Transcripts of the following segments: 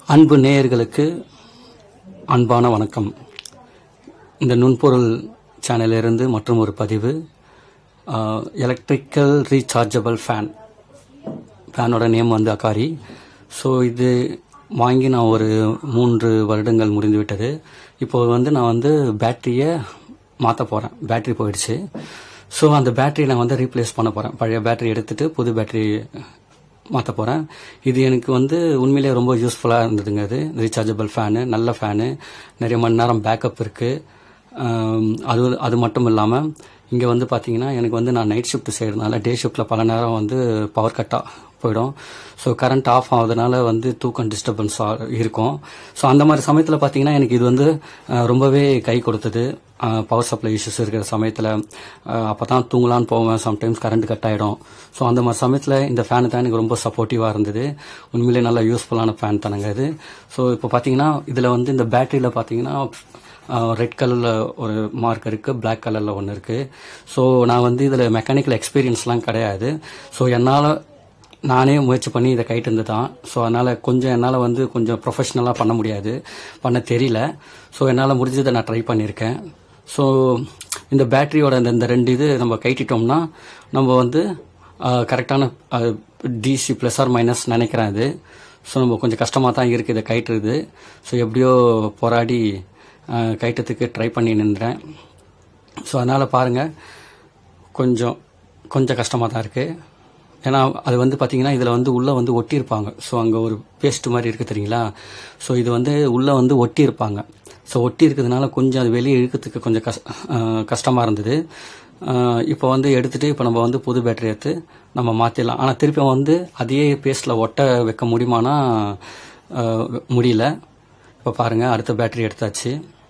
அன்பு நேயர்களுக்கு அன்பான வணக்கம் இந்த நுண்பொருள் சேனலிலிருந்து மற்றும் ஒரு பதிவு எலக்ட்ரிக்கல் ரீசார்ஜபிள் ஃபேன் ஃபேனோட நேம் வந்து அகாரி ஸோ இது வாங்கி நான் ஒரு மூன்று வருடங்கள் முடிந்துவிட்டது இப்போ வந்து நான் வந்து பேட்டரியை மாற்ற போகிறேன் பேட்டரி போயிடுச்சு ஸோ அந்த பேட்டரியை நான் வந்து ரீப்ளேஸ் பண்ண போகிறேன் பழைய பேட்டரி எடுத்துட்டு புது பேட்டரி மாற்ற போகிறேன் இது எனக்கு வந்து உண்மையிலேயே ரொம்ப யூஸ்ஃபுல்லாக இருந்ததுங்க அது ரீசார்ஜபிள் ஃபேனு நல்ல ஃபேனு நிறைய மணி நேரம் பேக்கப் இருக்குது அது அது மட்டும் இல்லாமல் இங்கே வந்து பார்த்தீங்கன்னா எனக்கு வந்து நான் நைட் ஷிஃப்ட் செய்கிறதுனால டே ஷிஃப்ட்டில் பல நேரம் வந்து பவர் கட்டாக போயிடும் ஸோ கரண்ட் ஆஃப் ஆகுறதுனால வந்து தூக்கம் டிஸ்டர்பன்ஸ் இருக்கும் ஸோ அந்த மாதிரி சமயத்தில் பார்த்தீங்கன்னா எனக்கு இது வந்து அஹ், ரொம்பவே கை கொடுத்தது பவர் சப்ளை இஷ்யூஸ் இருக்கிற சமயத்தில் அப்போ தான் தூங்கலான்னு போவேன் சம்டைம்ஸ் கரண்ட் கட் ஆகிடும் ஸோ அந்த மாதிரி சமயத்தில் இந்த ஃபேனு தான் எனக்கு ரொம்ப சப்போர்ட்டிவாக இருந்தது உண்மையிலே நல்ல யூஸ்ஃபுல்லான ஃபேன் தானுங்க இது ஸோ இப்போ பார்த்தீங்கன்னா இதில் வந்து இந்த பேட்டரியில் பார்த்தீங்கன்னா ரெட் கலரில் ஒரு மார்க் இருக்குது Black கலரில் ஒன்று இருக்குது ஸோ நான் வந்து இதில் மெக்கானிக்கல் எக்ஸ்பீரியன்ஸ்லாம் கிடையாது ஸோ என்னால் நானே முயற்சி பண்ணி இதை கைட்டு இருந்து தான் ஸோ அதனால் கொஞ்சம் என்னால் வந்து கொஞ்சம் ப்ரொஃபஷ்னலாக பண்ண முடியாது பண்ண தெரியல ஸோ என்னால் முடிஞ்சதை நான் ட்ரை பண்ணியிருக்கேன் ஸோ இந்த பேட்டரியோட இந்த இந்த ரெண்டு இது நம்ம கைட்டிட்டோம்னா நம்ம வந்து கரெக்டான டிசி ப்ளஸ் ஆர் மைனஸ் நினைக்கிறேன் இது ஸோ நம்ம கொஞ்சம் கஷ்டமாக தான் இருக்குது இதை கைட்டுறது ஸோ எப்படியோ போராடி அஹ், கைட்டத்துக்கு ட்ரை பண்ணி நின்றேன் ஸோ அதனால் பாருங்கள் கொஞ்சம் கொஞ்சம் கஷ்டமாக தான் இருக்குது ஏன்னா அது வந்து பார்த்தீங்கன்னா இதில் வந்து உள்ளே வந்து ஒட்டியிருப்பாங்க ஸோ அங்கே ஒரு பேஸ்ட் மாதிரி இருக்குது தெரியுங்களா ஸோ இது வந்து உள்ளே வந்து ஒட்டியிருப்பாங்க ஸோ ஒட்டி இருக்கிறதுனால கொஞ்சம் அது வெளியே இழுக்கிறதுக்கு கொஞ்சம் கஷ் கஷ்டமாக இருந்தது அஹ் இப்போ வந்து எடுத்துகிட்டு இப்போ நம்ம வந்து புது பேட்டரி எடுத்து நம்ம மாற்றிடலாம் ஆனால் திருப்பி வந்து அதே பேஸ்ட்டில் ஒட்ட வைக்க முடியுமானா அஹ் முடியல இப்போ பாருங்கள் அடுத்த பேட்டரி எடுத்தாச்சு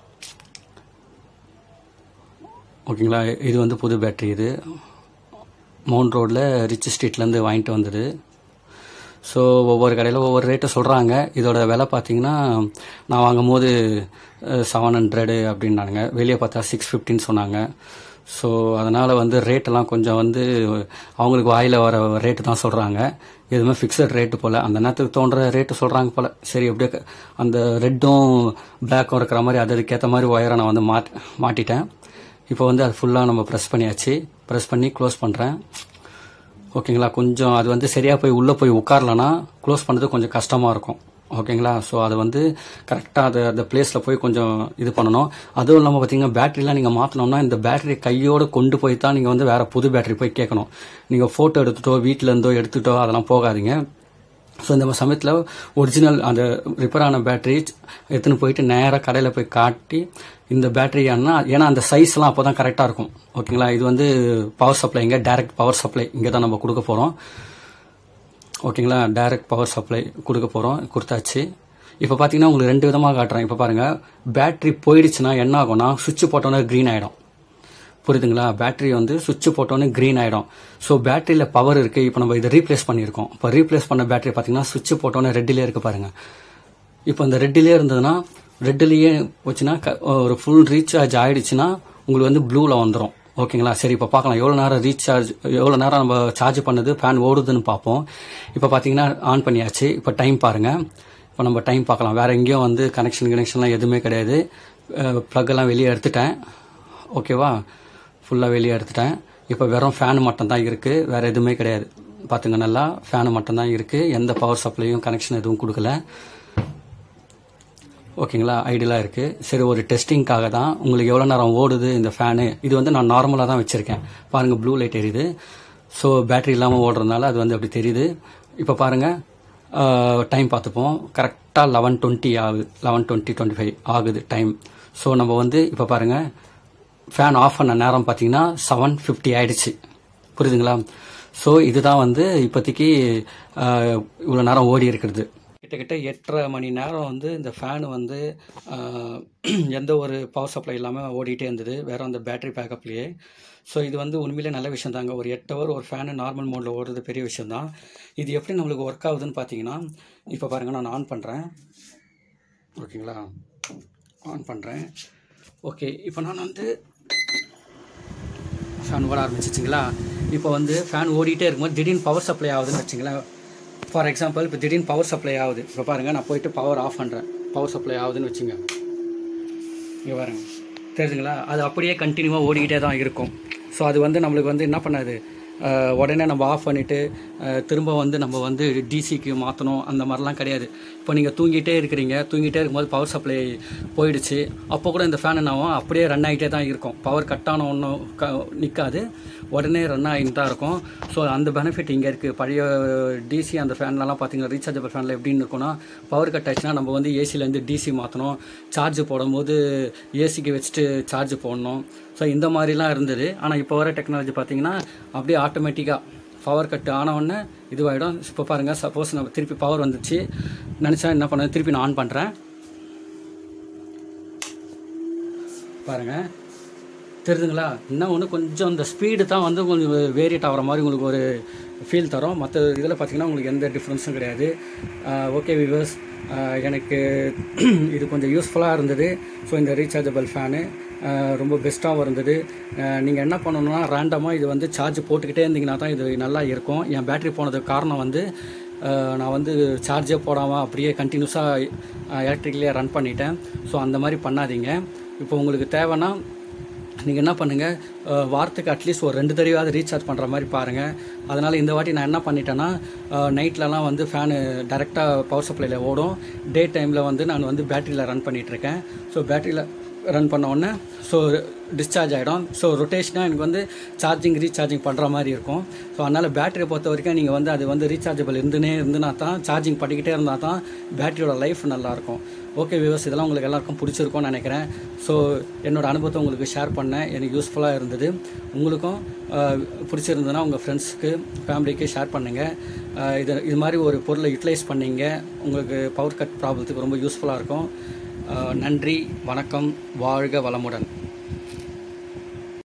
ஓகேங்களா இது வந்து புது பேட்டரி இது மவுண்ட் ரோடில் ரிச் ஸ்ட்ரீட்லேருந்து வாங்கிட்டு வந்தது ஸோ ஒவ்வொரு கடையில் ஒவ்வொரு ரேட்டை சொல்கிறாங்க இதோட விலை பார்த்தீங்கன்னா நான் வாங்கும் போது செவன் ஹண்ட்ரடு அப்படின்னாங்க வெளியே பார்த்தா சிக்ஸ் ஃபிஃப்டின்னு சொன்னாங்க ஸோ அதனால் வந்து ரேட்டெல்லாம் கொஞ்சம் வந்து அவங்களுக்கு வாயில் வர ரேட்டு தான் சொல்கிறாங்க எதுவுமே ஃபிக்ஸட் ரேட்டு போல் அந்த நேரத்துக்கு தோன்ற ரேட்டு சொல்கிறாங்க போல் சரி அப்படியே க- அந்த ரெட்டும் பிளாக்கும் இருக்கிற மாதிரி அது அதுக்கேற்ற மாதிரி ஒயரை நான் வந்து மாட் மாட்டிட்டேன் இப்போ வந்து அது ஃபுல்லாக நம்ம ப்ரெஸ் பண்ணியாச்சு ப்ரெஸ் பண்ணி க்ளோஸ் பண்ணுறேன் ஓகேங்களா கொஞ்சம் அது வந்து சரியாக போய் உள்ளே போய் உட்காரலனா க்ளோஸ் பண்ணுறது கொஞ்சம் கஷ்டமாக இருக்கும் ஓகேங்களா ஸோ அதை வந்து கரெக்டாக அது அந்த பிளேஸில் போய் கொஞ்சம் இது பண்ணணும் அதுவும் இல்லாமல் பார்த்தீங்கன்னா பேட்டரிலாம் நீங்கள் மாற்றணும்னா இந்த பேட்டரி கையோடு கொண்டு போய் தான் நீங்கள் வந்து வேறு புது பேட்டரி போய் கேட்கணும் நீங்கள் ஃபோட்டோ எடுத்துட்டோ வீட்டில் இருந்தோ எடுத்துட்டோ அதெல்லாம் போகாதீங்க ஸோ இந்த சமயத்தில் ஒரிஜினல் அந்த ரிப்பேர் ஆன பேட்டரி எடுத்துன்னு போயிட்டு நேராக கடையில் போய் காட்டி இந்த பேட்டரி ஆனா ஏன்னா அந்த சைஸ்லாம் அப்போ தான் கரெக்டாக இருக்கும் ஓகேங்களா இது வந்து பவர் சப்ளை இங்கே டைரக்ட் பவர் சப்ளை இங்கே தான் நம்ம கொடுக்க போகிறோம் ஓகேங்களா டைரக்ட் பவர் சப்ளை கொடுக்க போகிறோம் கொடுத்தாச்சு இப்போ பார்த்தீங்கன்னா உங்களுக்கு ரெண்டு விதமாக காட்டுறேன் இப்போ பாருங்கள் பேட்டரி போயிடுச்சுன்னா என்ன ஆகும்னா சுவிட்ச் போட்டோன்னே க்ரீன் ஆகிடும் புரியுதுங்களா பேட்டரி வந்து சுவிட்ச் போட்டோன்னே க்ரீன் ஆகிடும் ஸோ பேட்டரியில் பவர் இருக்குது இப்போ நம்ம இதை ரீப்ளேஸ் பண்ணியிருக்கோம் இப்போ ரீப்ளேஸ் பண்ண பேட்டரி பார்த்தீங்கன்னா சுவிட்ச் போட்டோன்னே ரெட்டிலே இருக்குது பாருங்கள் இப்போ இந்த ரெட்டிலே இருந்ததுன்னா ரெட்டிலேயே வச்சுன்னா க- ஒரு ஃபுல் ரீசார்ஜ் ஆயிடுச்சுன்னா உங்களுக்கு வந்து ப்ளூவில் வந்துடும் ஓகேங்களா சரி இப்போ பார்க்கலாம் எவ்வளோ நேரம் ரீசார்ஜ் எவ்வளோ நேரம் நம்ம சார்ஜ் பண்ணது ஃபேன் ஓடுதுன்னு பார்ப்போம் இப்போ பார்த்தீங்கன்னா ஆன் பண்ணியாச்சு இப்போ டைம் பாருங்கள் இப்போ நம்ம டைம் பார்க்கலாம் வேறு எங்கேயும் வந்து கனெக்ஷன் கனெக்ஷன்லாம் எதுவுமே கிடையாது ப்ளக் எல்லாம் வெளியே எடுத்துட்டேன் ஓகேவா ஃபுல்லாக வெளியே எடுத்துட்டேன் இப்போ வெறும் ஃபேன் மட்டும் தான் இருக்குது வேறு எதுவுமே கிடையாது பார்த்துங்க நல்லா ஃபேனு மட்டும் தான் இருக்குது எந்த பவர் சப்ளையும் கனெக்ஷன் எதுவும் கொடுக்கல ஓகேங்களா ஐடியலாக இருக்குது சரி ஒரு டெஸ்டிங்காக தான் உங்களுக்கு எவ்வளோ நேரம் ஓடுது இந்த ஃபேனு இது வந்து நான் நார்மலாக தான் வச்சுருக்கேன் பாருங்கள் ப்ளூ லைட் எரியுது ஸோ பேட்டரி இல்லாமல் ஓடுறதுனால அது வந்து அப்படி தெரியுது இப்போ பாருங்கள் டைம் பார்த்துப்போம் கரெக்டாக லெவன் டுவெண்ட்டி ஆகுது லெவன் டுவெண்ட்டி டுவெண்ட்டி ஃபைவ் ஆகுது டைம் ஸோ நம்ம வந்து இப்போ பாருங்கள் ஃபேன் ஆஃப் பண்ண நேரம் பார்த்தீங்கன்னா செவன் ஃபிஃப்டி ஆயிடுச்சு புரியுதுங்களா ஸோ இதுதான் வந்து இப்போதைக்கு இவ்வளோ நேரம் ஓடி இருக்கிறது கிட்டத்தட்ட எட்டரை மணி நேரம் வந்து இந்த ஃபேனு வந்து ஆஹ், எந்த ஒரு பவர் சப்ளை இல்லாமல் ஓடிட்டே இருந்தது வேற அந்த பேட்டரி பேக்கப்லேயே ஸோ இது வந்து உண்மையிலே நல்ல விஷயம் தாங்க ஒரு எட்டு ஹவர் ஒரு ஃபேனு நார்மல் மோடில் ஓடுறது பெரிய விஷயம் தான் இது எப்படி நம்மளுக்கு ஒர்க் ஆகுதுன்னு பார்த்தீங்கன்னா இப்போ பாருங்கள் நான் ஆன் பண்ணுறேன் ஓகேங்களா ஆன் பண்ணுறேன் ஓகே இப்போ நான் வந்து ஃபேன் ஓட ஆரம்பிச்சிச்சிங்களா இப்போ வந்து ஃபேன் ஓடிட்டே இருக்கும்போது திடீர்னு பவர் சப்ளை ஆகுதுன்னு வச்சுங்களேன் ஃபார் எக்ஸாம்பிள் இப்போ திடீர்னு பவர் சப்ளை ஆகுது இப்போ பாருங்கள் நான் போயிட்டு பவர் ஆஃப் பண்ணுறேன் பவர் சப்ளை ஆகுதுன்னு வச்சுங்க இங்கே பாருங்க தெரியுதுங்களா அது அப்படியே கண்டினியூவாக ஓடிக்கிட்டே தான் இருக்கும் ஸோ அது வந்து நம்மளுக்கு வந்து என்ன பண்ணாது அஹ் உடனே நம்ம ஆஃப் பண்ணிவிட்டு திரும்ப வந்து நம்ம வந்து டிசிக்கு மாற்றணும் அந்த மாதிரிலாம் கிடையாது இப்போ நீங்கள் தூங்கிட்டே இருக்கிறீங்க தூங்கிட்டே இருக்கும்போது பவர் சப்ளை போயிடுச்சு அப்போ கூட இந்த ஃபேன் என்னாகும் அப்படியே ரன் ஆகிட்டே தான் இருக்கும் பவர் கட் ஆன ஒன்றும் க நிற்காது உடனே ரன் ஆகிட்டு தான் இருக்கும் ஸோ அந்த பெனிஃபிட் இங்கே இருக்குது பழைய டிசி அந்த ஃபேன்லலாம் பார்த்தீங்கன்னா ரீசார்ஜபிள் ஃபேனில் எப்படின்னு இருக்கும்னா பவர் கட் ஆச்சுன்னா நம்ம வந்து ஏசிலேருந்து டிசி மாற்றணும் சார்ஜ் போடும்போது ஏசிக்கு வச்சுட்டு சார்ஜ் போடணும் ஸோ இந்த மாதிரிலாம் இருந்தது ஆனால் இப்போ வர டெக்னாலஜி பார்த்தீங்கன்னா அப்படியே ஆட்டோமேட்டிக்காக பவர் கட் ஆனவுடனே இதுவாகிடும் இப்போ பாருங்கள் சப்போஸ் நம்ம திருப்பி பவர் வந்துச்சு நினச்சா என்ன பண்ண திருப்பி நான் ஆன் பண்ணுறேன் பாருங்கள் தெரியுதுங்களா என்ன ஒன்று கொஞ்சம் இந்த ஸ்பீடு தான் வந்து கொஞ்சம் வேரியட் ஆகிற மாதிரி உங்களுக்கு ஒரு ஃபீல் தரும் மற்ற இதில் பார்த்தீங்கன்னா உங்களுக்கு எந்த டிஃப்ரென்ஸும் கிடையாது ஓகே விவர்ஸ் எனக்கு இது கொஞ்சம் யூஸ்ஃபுல்லாக இருந்தது ஸோ இந்த ரீசார்ஜபிள் ஃபேனு ரொம்ப பெஸ்ட்டாகவும் இருந்தது நீங்கள் என்ன பண்ணணும்னா ரேண்டமாக இது வந்து சார்ஜ் போட்டுக்கிட்டே இருந்தீங்கன்னா தான் இது நல்லா இருக்கும் என் பேட்டரி போனதுக்கு காரணம் வந்து அஹ், நான் வந்து சார்ஜே போடாமல் அப்படியே கண்டினியூஸாக எலக்ட்ரிக்லேயே ரன் பண்ணிட்டேன் ஸோ அந்த மாதிரி பண்ணாதீங்க இப்போ உங்களுக்கு தேவைன்னா நீங்கள் என்ன பண்ணுங்கள் அஹ், வாரத்துக்கு அட்லீஸ்ட் ஒரு ரெண்டு தடவையாவது ரீசார்ஜ் பண்ணுற மாதிரி பாருங்கள் அதனால் இந்த வாட்டி நான் என்ன பண்ணிட்டேன்னா நைட்லலாம் வந்து ஃபேனு டேரெக்டாக பவர் சப்ளையில் ஓடும் டே டைமில் வந்து நான் வந்து பேட்டரியில் ரன் பண்ணிகிட்ருக்கேன் ஸோ பேட்டரியில் ரன் பண்ண உடனே ஸோ டிஸ்சார்ஜ் ஆகிடும் ஸோ ரொட்டேஷனாக எனக்கு வந்து சார்ஜிங் ரீசார்ஜிங் பண்ணுற மாதிரி இருக்கும் ஸோ அதனால் பேட்டரியை பொறுத்த வரைக்கும் நீங்கள் வந்து அது வந்து ரீசார்ஜபிள் இருந்துனே இருந்துனா தான் சார்ஜிங் பண்ணிக்கிட்டே இருந்தால் தான் பேட்டரியோட லைஃப் நல்லாயிருக்கும் ஓகே வியூவர்ஸ் இதெல்லாம் உங்களுக்கு எல்லாருக்கும் பிடிச்சிருக்கும்னு நினைக்கிறேன் ஸோ என்னோட அனுபவத்தை உங்களுக்கு ஷேர் பண்ணேன் எனக்கு யூஸ்ஃபுல்லாக இருந்தது உங்களுக்கும் அஹ், பிடிச்சிருந்ததுன்னா உங்கள் ஃப்ரெண்ட்ஸுக்கு ஃபேமிலிக்கு ஷேர் பண்ணுங்கள் அஹ், இது இது மாதிரி ஒரு பொருளை யூட்டிலைஸ் பண்ணீங்க உங்களுக்கு பவர் கட் ப்ராப்ளத்துக்கு ரொம்ப யூஸ்ஃபுல்லாக இருக்கும் அஹ், நன்றி வணக்கம் வாழ்க வளமுடன்